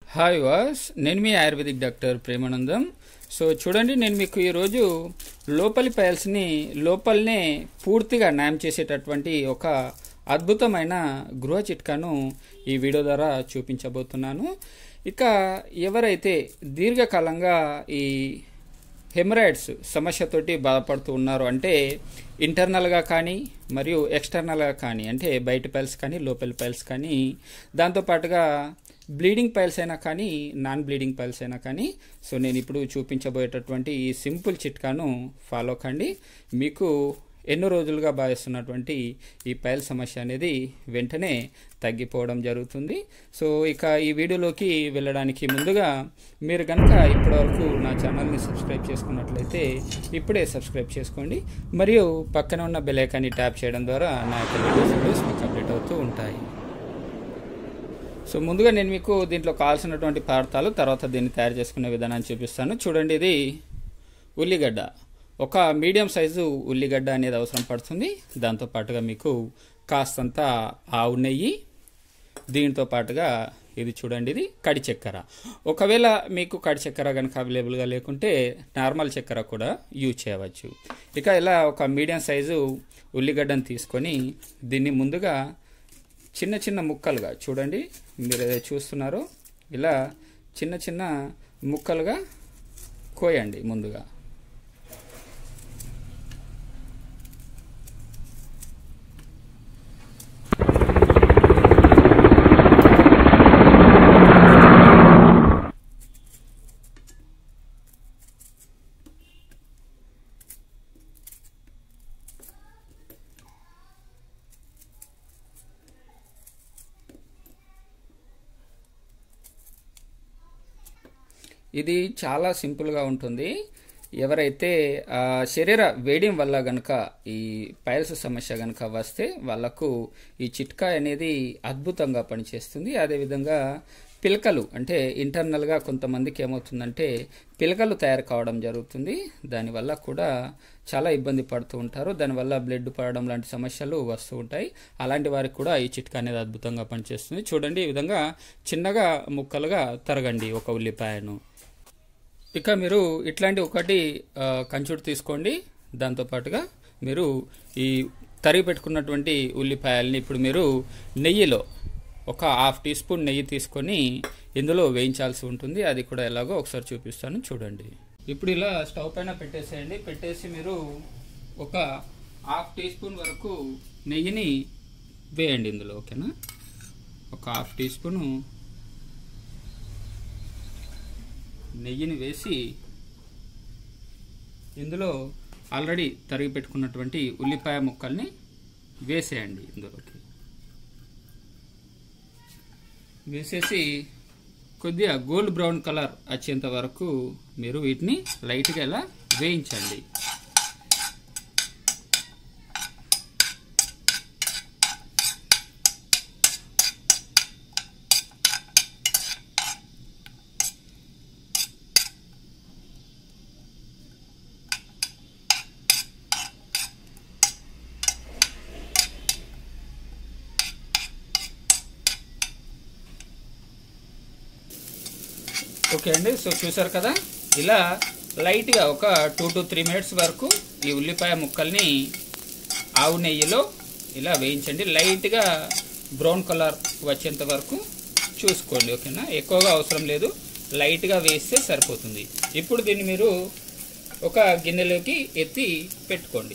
hi వాస్ నేను మీ ఆయుర్వేదిక్ డాక్టర్ ప్రేమానందం సో చూడండి నేను మీకు ఈరోజు లోపలి పైల్స్ని లోపలనే పూర్తిగా న్యాయం చేసేటటువంటి ఒక అద్భుతమైన గృహ చిట్కాను ఈ వీడియో ద్వారా చూపించబోతున్నాను ఇక ఎవరైతే దీర్ఘకాలంగా ఈ హెమరాయిడ్స్ సమస్యతోటి బాధపడుతూ ఉన్నారు అంటే ఇంటర్నల్గా కానీ మరియు ఎక్స్టర్నల్గా కానీ అంటే బయట పైల్స్ కానీ లోపల పైల్స్ కానీ దాంతోపాటుగా బ్లీడింగ్ పైల్స్ అయినా కానీ నాన్ బ్లీడింగ్ పైల్స్ అయినా కానీ సో నేను ఇప్పుడు చూపించబోయేటటువంటి ఈ సింపుల్ చిట్కాను ఫాలో కండి మీకు ఎన్నో రోజులుగా భావిస్తున్నటువంటి ఈ పైల్ సమస్య అనేది వెంటనే తగ్గిపోవడం జరుగుతుంది సో ఇక ఈ వీడియోలోకి వెళ్ళడానికి ముందుగా మీరు కనుక ఇప్పటివరకు నా ఛానల్ని సబ్స్క్రైబ్ చేసుకున్నట్లయితే ఇప్పుడే సబ్స్క్రైబ్ చేసుకోండి మరియు పక్కన ఉన్న బెల్ ఐకాన్ని ట్యాప్ చేయడం ద్వారా నా యొక్క లేటెస్ట్ వీడియోస్ మీకు అప్డేట్ అవుతూ ఉంటాయి సో ముందుగా నేను మీకు దీంట్లో కావాల్సినటువంటి పదార్థాలు తర్వాత దీన్ని తయారు చేసుకునే విధానాన్ని చూపిస్తాను చూడండి ఇది ఉల్లిగడ్డ ఒక మీడియం సైజు ఉల్లిగడ్డ అనేది అవసరం పడుతుంది దాంతో పాటుగా మీకు కాస్తంత ఆవు నెయ్యి దీంతో పాటుగా ఇది చూడండి ఇది కడి చక్కెర ఒకవేళ మీకు కడి చక్కెర కనుక అవైలబుల్గా లేకుంటే నార్మల్ చక్కెర కూడా యూజ్ చేయవచ్చు ఇక ఇలా ఒక మీడియం సైజు ఉల్లిగడ్డను తీసుకొని దీన్ని ముందుగా చిన్న చిన్న ముక్కలుగా చూడండి మీరు ఏదైతే చూస్తున్నారో ఇలా చిన్న చిన్న ముక్కలుగా కోయండి ముందుగా ఇది చాలా సింపుల్గా ఉంటుంది ఎవరైతే ఆ, శరీర వేడిం వల్ల గనక ఈ పైల్స్ సమస్య గనక వస్తే వాళ్ళకు ఈ చిట్కా అనేది అద్భుతంగా పనిచేస్తుంది అదేవిధంగా పిలకలు అంటే ఇంటర్నల్గా కొంతమందికి ఏమవుతుందంటే పిలకలు తయారు కావడం జరుగుతుంది దానివల్ల కూడా చాలా ఇబ్బంది పడుతూ ఉంటారు దానివల్ల బ్లడ్ పడడం లాంటి సమస్యలు వస్తూ ఉంటాయి అలాంటి వారికి కూడా ఈ చిట్కా అనేది అద్భుతంగా పనిచేస్తుంది చూడండి ఈ విధంగా చిన్నగా ముక్కలుగా తరగండి ఒక ఉల్లిపాయను ఇక మీరు ఇట్లాంటి ఒకటి ఆ, కంచుడు తీసుకోండి దాంతోపాటుగా మీరు ఈ తరిగి పెట్టుకున్నటువంటి ఉల్లిపాయల్ని ఇప్పుడు మీరు నెయ్యిలో ఒక హాఫ్ టీ స్పూన్ నెయ్యి తీసుకొని ఇందులో వేయించాల్సి ఉంటుంది అది కూడా ఎలాగో ఒకసారి చూపిస్తాను చూడండి ఇప్పుడు ఇలా స్టవ్ పైన పెట్టేసేయండి పెట్టేసి మీరు ఒక హాఫ్ టీ స్పూన్ వరకు నెయ్యిని వేయండి ఇందులో ఓకేనా ఒక హాఫ్ టీ స్పూను నెయ్యిని వేసి ఇందులో ఆల్రెడీ తరిగి పెట్టుకున్నటువంటి ఉల్లిపాయ ముక్కల్ని వేసేయండి ఇందులోకి వేసేసి కొద్దిగా గోల్డ్ బ్రౌన్ కలర్ వచ్చేంత వరకు మీరు వీటిని లైట్గా ఇలా వేయించండి ఓకే అండి సో చూసారు కదా ఇలా లైట్గా ఒక టూ టు త్రీ మినిట్స్ వరకు ఈ ఉల్లిపాయ ముక్కల్ని ఆవు నెయ్యిలో ఇలా వేయించండి లైట్గా బ్రౌన్ కలర్ వచ్చేంత వరకు చూసుకోండి ఓకేనా ఎక్కువగా అవసరం లేదు లైట్గా వేస్తే సరిపోతుంది ఇప్పుడు దీన్ని మీరు ఒక గిన్నెలోకి ఎత్తి పెట్టుకోండి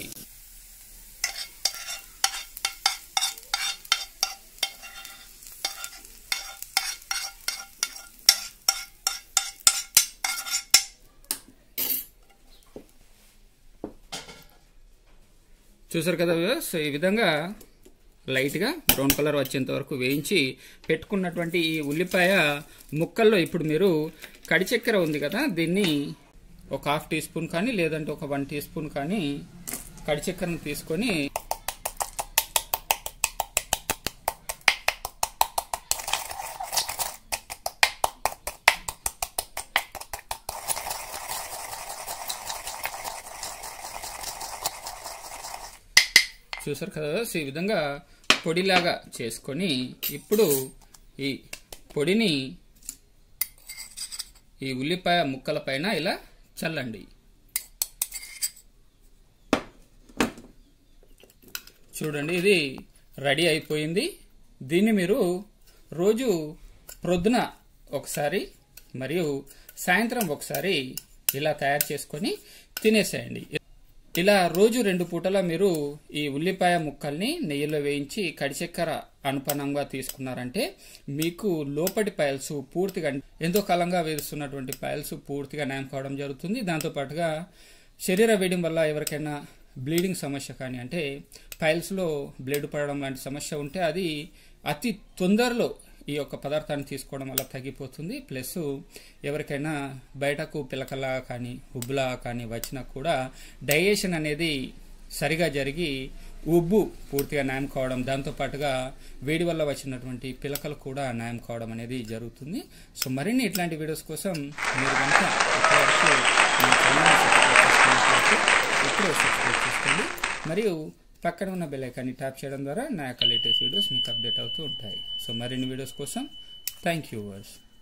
చూసారు కదా వ్యూవర్స్ ఈ విధంగా లైట్గా బ్రౌన్ కలర్ వచ్చేంత వరకు వేయించి పెట్టుకున్నటువంటి ఈ ఉల్లిపాయ ముక్కల్లో ఇప్పుడు మీరు కడి చక్కెర ఉంది కదా దీన్ని ఒక హాఫ్ టీ స్పూన్ కానీ లేదంటే ఒక వన్ టీ స్పూన్ కానీ కడి చక్కెరను తీసుకొని చూసారు కదా సో ఈ విధంగా పొడిలాగా చేసుకొని ఇప్పుడు ఈ పొడిని ఈ ఉల్లిపాయ ముక్కల పైన ఇలా చల్లండి చూడండి ఇది రెడీ అయిపోయింది దీన్ని మీరు రోజు ప్రొద్దున ఒకసారి మరియు సాయంత్రం ఒకసారి ఇలా తయారు చేసుకొని తినేసేయండి ఇలా రోజు రెండు పూటల మీరు ఈ ఉల్లిపాయ ముక్కల్ని నెయ్యిలో వేయించి కడిచెక్కర అనుపనంగా తీసుకున్నారంటే మీకు లోపటి పైల్స్ పూర్తిగా ఎంతో కాలంగా వేస్తున్నటువంటి పైల్స్ పూర్తిగా నయం కావడం జరుగుతుంది దాంతోపాటుగా శరీర వేయడం వల్ల ఎవరికైనా బ్లీడింగ్ సమస్య కానీ అంటే పైల్స్లో బ్లడ్ పడడం లాంటి సమస్య ఉంటే అది అతి తొందరలో ఈ యొక్క పదార్థాన్ని తీసుకోవడం వల్ల తగ్గిపోతుంది ప్లస్ ఎవరికైనా బయటకు పిలకలా కానీ ఉబ్బులా కానీ వచ్చినా కూడా డైజెషన్ అనేది సరిగా జరిగి ఉబ్బు పూర్తిగా న్యాయం కావడం దాంతోపాటుగా వేడి వల్ల వచ్చినటువంటి పిలకలు కూడా న్యాయం కావడం అనేది జరుగుతుంది సో మరిన్ని ఇట్లాంటి వీడియోస్ కోసం మీరు కనుక ఇప్పటివరకు మా ఛానల్ని సబ్స్క్రైబ్ చేసుకున్నట్లయితే ఇప్పుడే సబ్స్క్రైబ్ చేసుకోండి మరియు పక్కన ఉన్న బెల్ ఐకాన్ని ట్యాప్ చేయడం ద్వారా నా యొక్క లేటెస్ట్ వీడియోస్ మీకు అప్డేట్ అవుతూ ఉంటాయి సో మరిన్ని వీడియోస్ కోసం థ్యాంక్ యూ వర్స్